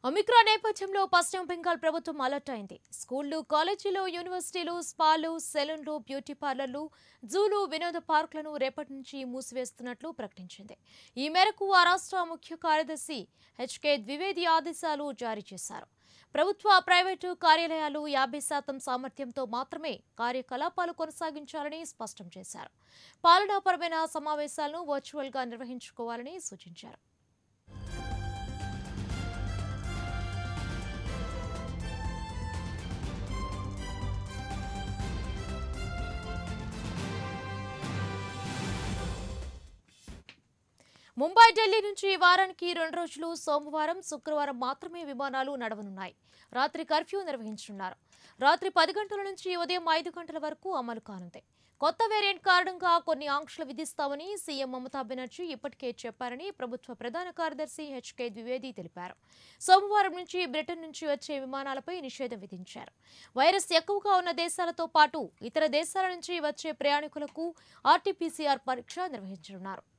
Omicron నేపథ్యంలో పశ్చిమ బెంగాల్ ప్రభుత్వం అలర్ట్ అయింది స్కూళ్లు కాలేజీలు యూనివర్సిటీలు స్పాలు సెలూన్లు బ్యూటీ పార్లర్లు జూలు వినోద పార్కులను రేపటి నుంచి మూసివేస్తున్నట్లు ప్రకటించింది ఈ మేరకు ఆ రాష్ట్ర ముఖ్య కార్యదర్శి హెచ్కే ద్వివేది ఆదేశాలు జారీ చేశారు ప్రభుత్వ ప్రైవేటు కార్యాలయాలు యాభై శాతం సామర్థ్యంతో మాత్రమే కార్యకలాపాలు కొనసాగించాలని స్పష్టం చేశారు పాలనాపరమైన సమావేశాలను వర్చువల్గా నిర్వహించుకోవాలని సూచించారు ముంబై ఢిల్లీ నుంచి ఈ వారానికి రెండు రోజులు సోమవారం శుక్రవారం మాత్రమే విమానాలు నడవనున్నాయి రాత్రి కర్ఫ్యూ నిర్వహించనున్నారు రాత్రి పది గంటల నుంచి ఉదయం ఐదు గంటల వరకు అమలు కానుంది కొత్త వేరియంట్ కారణంగా కొన్ని ఆంక్షలు విధిస్తామని సీఎం మమతా బెనర్జీ ఇప్పటికే చెప్పారని ప్రభుత్వ ప్రధాన కార్యదర్శి హెచ్కే ద్వివేది తెలిపారు సోమవారం నుంచి బ్రిటన్ నుంచి వచ్చే విమానాలపై నిషేధం విధించారు వైరస్ ఎక్కువగా ఉన్న దేశాలతో పాటు ఇతర దేశాల నుంచి వచ్చే ప్రయాణికులకు ఆర్టీపీసీఆర్ పరీక్ష నిర్వహించనున్నారు